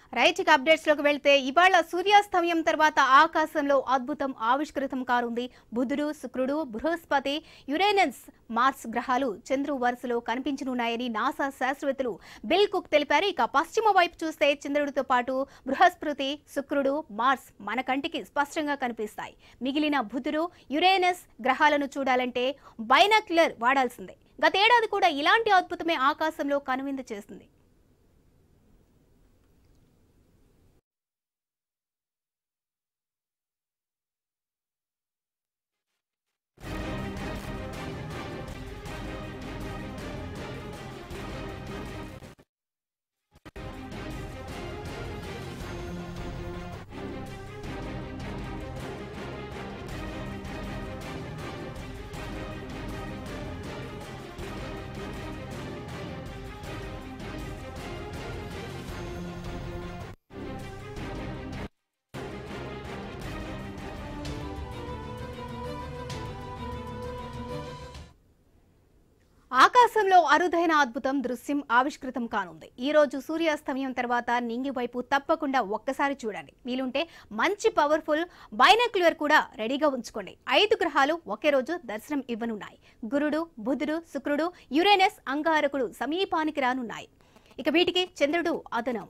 right ఇక updates లోకి వెళ్తే ఇవాళ సూర్యాస్తమయం తర్వాత ఆకాశంలో అద్భుతం ఆవిష్కృతం కానుంది బుధుడు శుక్రుడు బృహస్పతి యురేనస్ మార్స్ గ్రహాలు చంద్రు వరుసలో కనిపించనున్నాయని నాసా శాస్త్రవేత్తలు బిల్ కుక్ తెలిపారు ఇక పశ్చిమ వైపు చూస్తే చంద్రుడితో పాటు బృహస్పతి శుక్రుడు మార్స్ మన కంటికి స్పష్టంగా కనిపిస్తాయి మిగిలిన బుధుడు యురేనస్ గ్రహాలను చూడాలంటే బైనాక్యులర్ వాడాల్సిందే గతేడాది కూడా ఇలాంటి అద్భుతమే ఆకాశంలో కనువిందు చేస్తుంది ఆకాశంలో అరుదైన అద్భుతం దృశ్యం ఆవిష్కృతం కానుంది ఈ రోజు సూర్యాస్తమయం తర్వాత నింగి వైపు తప్పకుండా ఒక్కసారి చూడండి వీలుంటే మంచి పవర్ఫుల్ బైనాక్యులర్ కూడా రెడీగా ఉంచుకోండి ఐదు గ్రహాలు ఒకే రోజు దర్శనం ఇవ్వనున్నాయి గురుడు బుధుడు శుక్రుడు యురేనస్ అంగారకుడు సమీపానికి రానున్నాయి ఇక వీటికి చంద్రుడు అదనం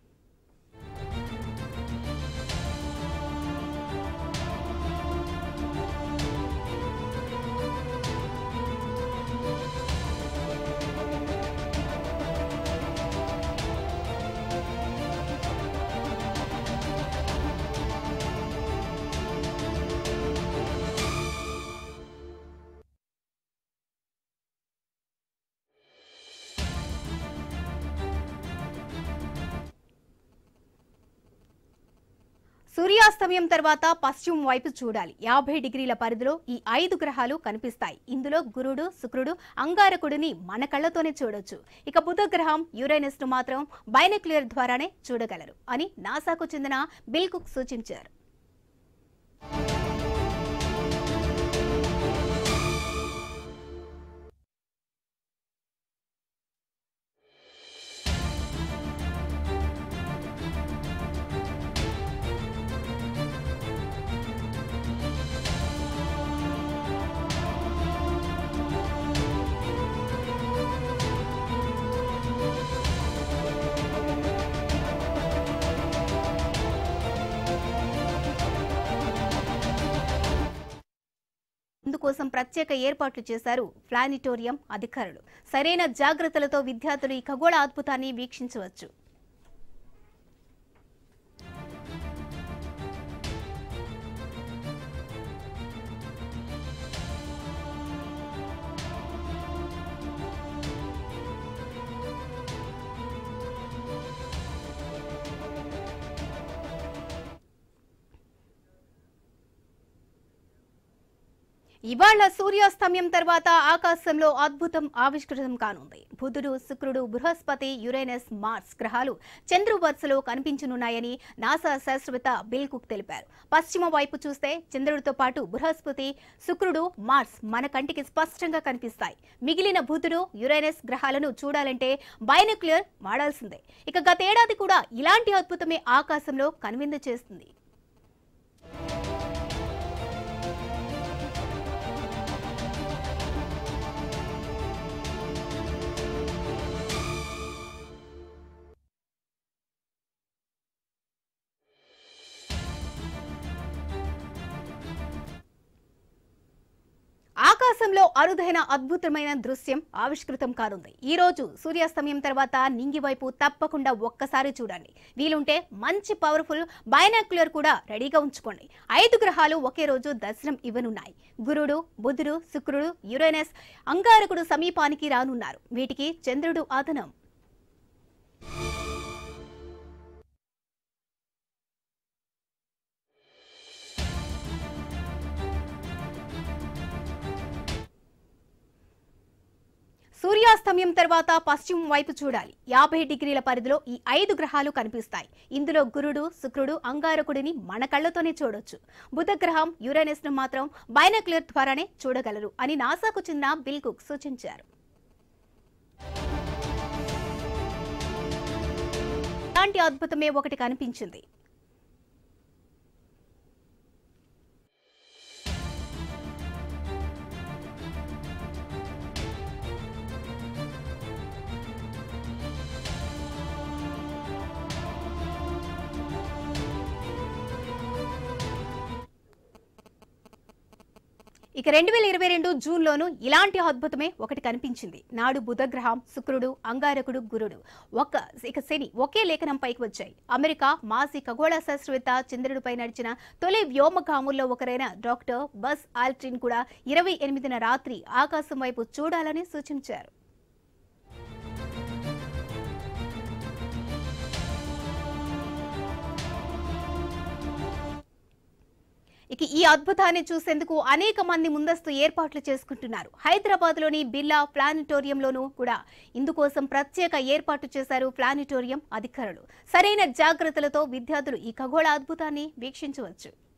సూర్యాస్తమయం తర్వాత పశ్చిమం వైపు చూడాలి యాభై డిగ్రీల పరిధిలో ఈ ఐదు గ్రహాలు కనిపిస్తాయి ఇందులో గురుడు శుక్రుడు అంగారకుడిని మన కళ్ళతోనే చూడొచ్చు ఇక బుధ గ్రహం యురేనస్ ను మాత్రం బైనక్లియర్ ద్వారానే చూడగలరు అని నాసాకు చెందిన బిల్ కుక్ సూచించారు ఇందుకోసం ప్రత్యేక ఏర్పాట్లు చేశారు ప్లానిటోరియం అధికారులు సరైన జాగ్రత్తలతో విద్యార్థులు ఈ ఖగోళ అద్భుతాన్ని వీక్షించవచ్చు ఇవాళ సూర్యాస్తమయం తర్వాత ఆకాశంలో అద్భుతం ఆవిష్కృతం కానుంది బుధుడు శుక్రుడు బృహస్పతి యురేనస్ మార్స్ గ్రహాలు చంద్రు వరుసలో కనిపించనున్నాయని నాసా శాస్త్రవేత్త బిల్ కుక్ తెలిపారు పశ్చిమ వైపు చూస్తే చంద్రుడితో పాటు బృహస్పతి శుక్రుడు మార్స్ మన కంటికి స్పష్టంగా కనిపిస్తాయి మిగిలిన బుధుడు యురేనస్ గ్రహాలను చూడాలంటే బైనక్యులర్ వాడాల్సిందే ఇక గతేడాది కూడా ఇలాంటి అద్భుతమే ఆకాశంలో కనువిందు చేస్తుంది ఆకాశంలో అరుదైన అద్భుతమైన దృశ్యం ఆవిష్కృతం కానుంది ఈ రోజు సూర్యాస్తమయం తర్వాత నింగి వైపు తప్పకుండా ఒక్కసారి చూడండి వీలుంటే మంచి పవర్ఫుల్ బైనాక్యులర్ కూడా రెడీగా ఉంచుకోండి ఐదు గ్రహాలు ఒకే రోజు దర్శనం ఇవ్వనున్నాయి గురుడు బుధుడు శుక్రుడు యురేనస్ అంగారకుడు సమీపానికి రానున్నారు వీటికి చంద్రుడు అదనం సూర్యాస్తమయం తర్వాత పశ్చిమం వైపు చూడాలి యాభై డిగ్రీల పరిధిలో ఈ ఐదు గ్రహాలు కనిపిస్తాయి ఇందులో గురుడు శుక్రుడు అంగారకుడిని మన కళ్ళతోనే చూడొచ్చు బుధ గ్రహం యురేనస్ ను మాత్రం బైనక్యులర్ ద్వారానే చూడగలరు అని నాసాకు చెందిన బిల్ కుక్ సూచించారు ఇలాంటి అద్భుతమే ఒకటి కనిపించింది ఇక రెండు వేల ఇరవై రెండు జూన్లోనూ ఇలాంటి అద్భుతమే ఒకటి కనిపించింది నాడు బుధగ్రహం శుక్రుడు అంగారకుడు గురుడు ఒక్క ఇక శని ఒకే లేఖనంపైకి వచ్చాయి అమెరికా మాజీ ఖగోళ శాస్త్రవేత్త చంద్రుడిపై నడిచిన తొలి వ్యోమగాముల్లో ఒకరైన డాక్టర్ బస్ ఆల్ట్రిన్ కూడా ఇరవై ఎనిమిదిన రాత్రి ఆకాశం వైపు చూడాలని సూచించారు ఇక ఈ అద్భుతాన్ని చూసేందుకు అనేక మంది ముందస్తు ఏర్పాట్లు చేసుకుంటున్నారు హైదరాబాద్ లోని బిర్లా ప్లానిటోరియంలోనూ కూడా ఇందుకోసం ప్రత్యేక ఏర్పాటు చేశారు ప్లానిటోరియం అధికారులు సరైన జాగ్రత్తలతో విద్యార్థులు ఈ ఖగోళ అద్భుతాన్ని వీక్షించవచ్చు